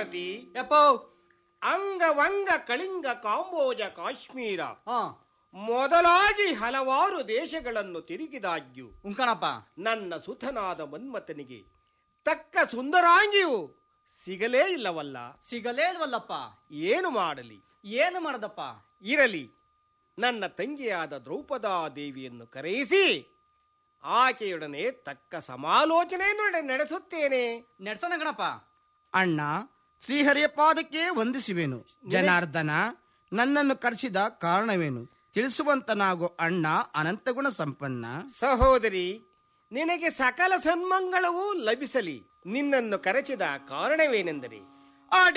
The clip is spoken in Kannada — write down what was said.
ಭಾರತಿ ಯಪ್ಪೋ ಅಂಗವಂಗ ಕಳಿಂಗ ಕಾಂಬೋಜ ಕಾಶ್ಮೀರ ಹಾ ಮೊದಲಾಗಿ ಹಲವಾರು ದೇಶಗಳನ್ನು ತಿರುಗಿದಾಗ್ಯೂ ಉಂಕಣಪ್ಪ ನನ್ನ ಸುತನಾದ ಮನ್ಮಥನಿಗೆ ತಕ್ಕ ಸುಂದರಾಂಗಿಯು ಸಿಗಲೇ ಇಲ್ಲವಲ್ಲ ಸಿಗಲೇ ಇಲ್ವಲ್ಲಪ್ಪ ಏನು ಮಾಡಲಿ ಏನು ಮಾಡದಪ್ಪ ಇರಲಿ ನನ್ನ ತಂಗಿಯಾದ ದ್ರೌಪದಾ ದೇವಿಯನ್ನು ಕರೆಯಿಸಿ ಆಕೆಯೊಡನೆ ತಕ್ಕ ಸಮಾಲೋಚನೆಯನ್ನು ನಡೆ- ನಡೆಸುತ್ತೇನೆ ನೆಡ್ಸೋಣ ಗಣಪ ಅಣ್ಣ ಶ್ರೀಹರಿಯ ಪಾದಕ್ಕೆ ವಂದಿಸುವೆನು ಜನಾರ್ದನ ನನ್ನನ್ನು ಕರೆಸಿದ ಕಾರಣವೇನು ತಿಳಿಸುವಂತನಾಗೋ ಅಣ್ಣ ಅನಂತಗುಣ ಸಂಪನ್ನ ಸಹೋದರಿ ನಿನಗೆ ಸಕಲ ಸನ್ಮಂಗಳವೂ ಲಭಿಸಲಿ ನಿನ್ನನ್ನು ಕರೆಸಿದ ಕಾರಣವೇನೆಂದರೆ ಆ